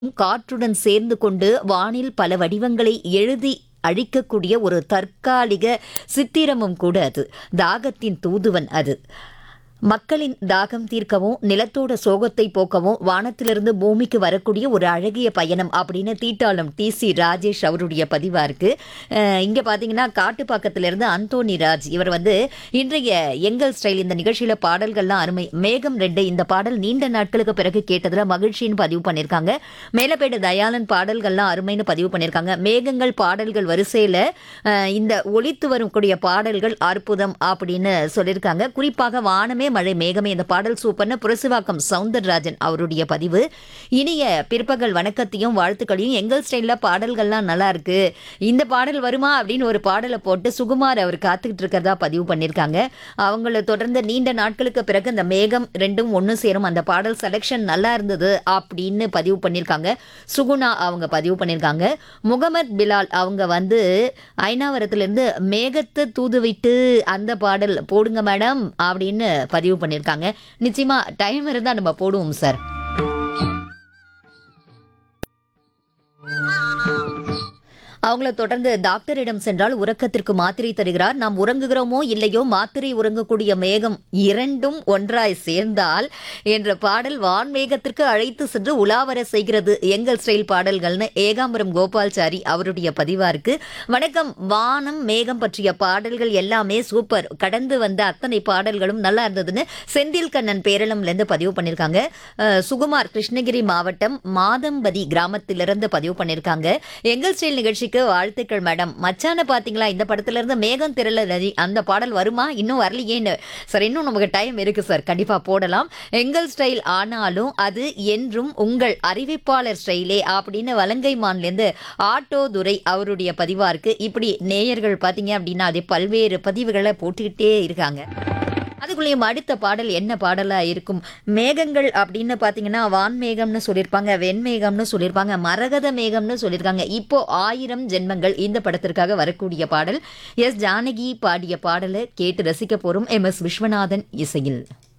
காற்றுடன் சேர்ந்து கொண்டு வானில் பல வடிவங்களை எழுதி அழிக்கக்கூடிய ஒரு தற்காலிக சித்திரமும் கூட அது தாகத்தின் தூதுவன் அது மக்களின் தாகம் தீர்க்கவும் நிலத்தோட சோகத்தை போக்கவும் வானத்திலிருந்து பூமிக்கு வரக்கூடிய ஒரு அழகிய பயணம் அப்படின்னு தீட்டாளம் டி சி ராஜேஷ் அவருடைய பதிவா இருக்கு அஹ் இங்க பாத்தீங்கன்னா காட்டுப்பாக்கத்திலிருந்து அந்தோனி ராஜ் இவர் வந்து இன்றைய எங்கள் ஸ்டைல் இந்த நிகழ்ச்சியில பாடல்கள்லாம் அருமை மேகம் ரெண்டு இந்த பாடல் நீண்ட நாட்களுக்கு பிறகு கேட்டதுல மகிழ்ச்சின்னு பதிவு பண்ணியிருக்காங்க மேலப்பேடு தயாளன் பாடல்கள்லாம் அருமைன்னு பதிவு பண்ணியிருக்காங்க மேகங்கள் பாடல்கள் வரிசையில அஹ், இந்த ஒலித்து வரக்கூடிய பாடல்கள் அற்புதம் அப்படின்னு சொல்லியிருக்காங்க குறிப்பாக வானமே மழை மேகமே இந்த பாடல் சூப்பர்னு புரசிவாக்கம் சவுந்தரராஜன் அவருடைய பதிவு இனிய பிற்பகல் வணக்கத்தையும் வாழ்த்துக்களையும் எங்கள் ஸ்டைலில் பாடல்கள்லாம் நல்லா இருக்கு இந்த பாடல் வருமா அப்படின்னு ஒரு பாடலை போட்டு சுகுமார் அவர் காத்துக்கிட்டு இருக்கிறதா பதிவு பண்ணியிருக்காங்க அவங்கள தொடர்ந்து நீண்ட நாட்களுக்கு பிறகு இந்த மேகம் ரெண்டும் ஒன்று சேரும் அந்த பாடல் செலெக்ஷன் நல்லா இருந்தது அப்படின்னு பதிவு பண்ணியிருக்காங்க சுகுணா அவங்க பதிவு பண்ணியிருக்காங்க முகமது பிலால் அவங்க வந்து ஐநாவரத்துலேருந்து மேகத்தை தூதுவிட்டு அந்த பாடல் போடுங்க மேடம் அப்படின்னு பதிவு பண்ணியிருக்காங்க நிச்சயமா டைம் இருந்தால் நம்ம போடுவோம் சார் அவங்கள தொடர்ந்து டாக்டரிடம் சென்றால் உறக்கத்திற்கு மாத்திரை தருகிறார் நாம் உறங்குகிறோமோ இல்லையோ மாத்திரை உறங்கக்கூடிய மேகம் இரண்டும் ஒன்றாய் சேர்ந்தால் என்ற பாடல் வான் மேகத்திற்கு அழைத்து சென்று உலாவர செய்கிறது எங்கள் ஸ்டைல் பாடல்கள்னு ஏகாம்பரம் கோபால்சாரி அவருடைய பதிவா இருக்கு வணக்கம் வானம் மேகம் பற்றிய பாடல்கள் எல்லாமே சூப்பர் கடந்து வந்த அத்தனை பாடல்களும் நல்லா இருந்ததுன்னு செந்தில் கண்ணன் பேரளம்ல இருந்து பதிவு பண்ணியிருக்காங்க அஹ், சுகுமார் கிருஷ்ணகிரி மாவட்டம் மாதம்பதி கிராமத்திலிருந்து பதிவு பண்ணியிருக்காங்க எங்கள் ஸ்டைல் நிகழ்ச்சிக்கு வாழ்த்துக்கள் மேடம் மச்சான பாத்தீங்களா இந்த படத்துல இருந்து மேகம் திரள நதி அந்த பாடல் வருமா இன்னும் வரலையேன்னு சார் இன்னும் நமக்கு டைம் இருக்கு சார் கண்டிப்பா போடலாம் எங்கள் ஸ்டைல் ஆனாலும் அது என்றும் உங்கள் அறிவிப்பாளர் ஸ்டைலே அப்படின்னு வலங்கைமான்ல இருந்து ஆட்டோ துரை அவருடைய பதிவா இருக்கு இப்படி நேயர்கள் பாத்தீங்க அப்படின்னா அதே பல்வேறு பதிவுகளை போட்டுக்கிட்டே இருக்காங்க அதுக்குள்ளேயும் அடுத்த பாடல் என்ன பாடலா இருக்கும் மேகங்கள் அப்படின்னு பாத்தீங்கன்னா வான் மேகம்னு சொல்லியிருப்பாங்க வெண்மேகம்னு சொல்லியிருப்பாங்க மரகத மேகம்னு சொல்லியிருக்காங்க இப்போ ஆயிரம் ஜென்மங்கள் இந்த படத்திற்காக வரக்கூடிய பாடல் எஸ் ஜானகி பாடிய பாடலை கேட்டு ரசிக்க போறோம் எம் எஸ் விஸ்வநாதன் இசையில்